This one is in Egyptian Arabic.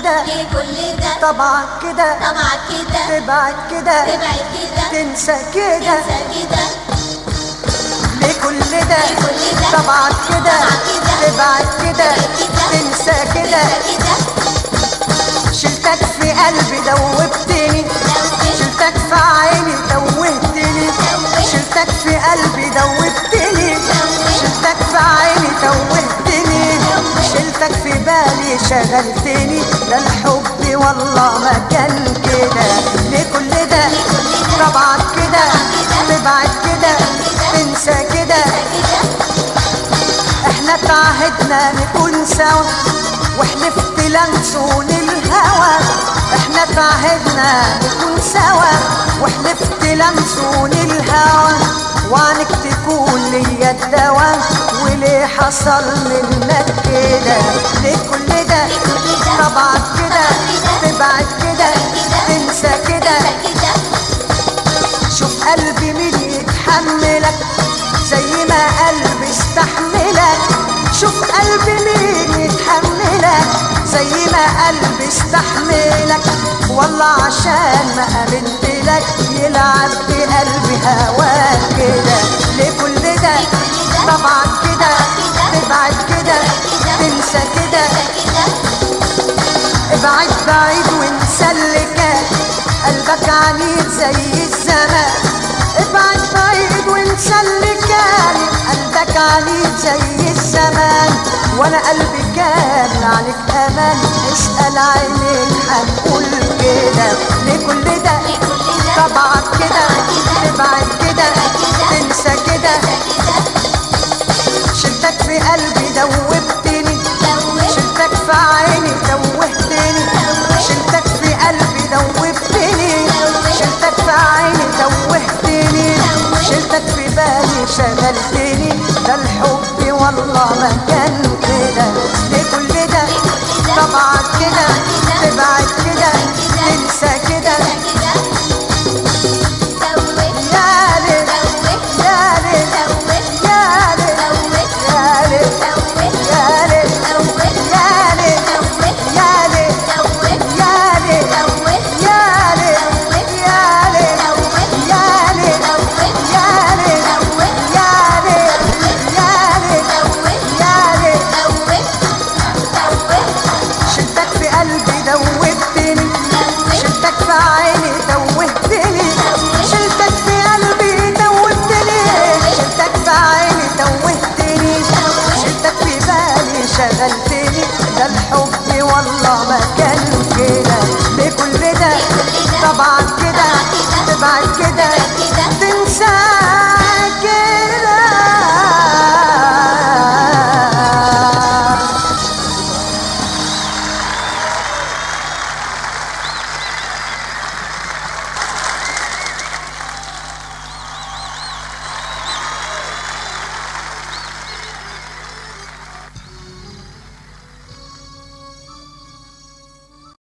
كده ليه كل ده طبعا كده طبعا كده تبعد كده تبعد كده تنسى كده تنسى كده ليه كل ده ليه كل ده طبعا كده طبعا كده تبعد كده كده تنسى كده تنسى كده شلتك في قلبي دوبتني شلتك في عيني توهتني شلتك في قلبي دوبتني شلتك في عيني توهتني شلتك في بالي شغلتني ده الحب والله ما كان كده ليه كل ده طبعا كده تبعد كده تنسى كده احنا تعهدنا نكون سوا وحلفت لنسون الهوى احنا تعهدنا نكون سوا وحلفت لنسون الهوى وعنك تكون ليا الدواء وليه حصل منك كده ليه كل ده طبعا كده تبعد كده تنسى كده شوف قلبي مين يتحملك زي ما قلبي استحملك شوف قلبي مين يتحملك زي ما قلبي استحملك والله عشان ما قابلت لك يلعب بقلبي هواك كده ليه كل ده طبعا كده تبعد كده تنسى كده ابعد بعيد وانسى اللي كان قلبك عنيد زي الزمان ابعد بعيد وانسى اللي كان قلبك عنيد زي الزمان وانا قلبي كان عليك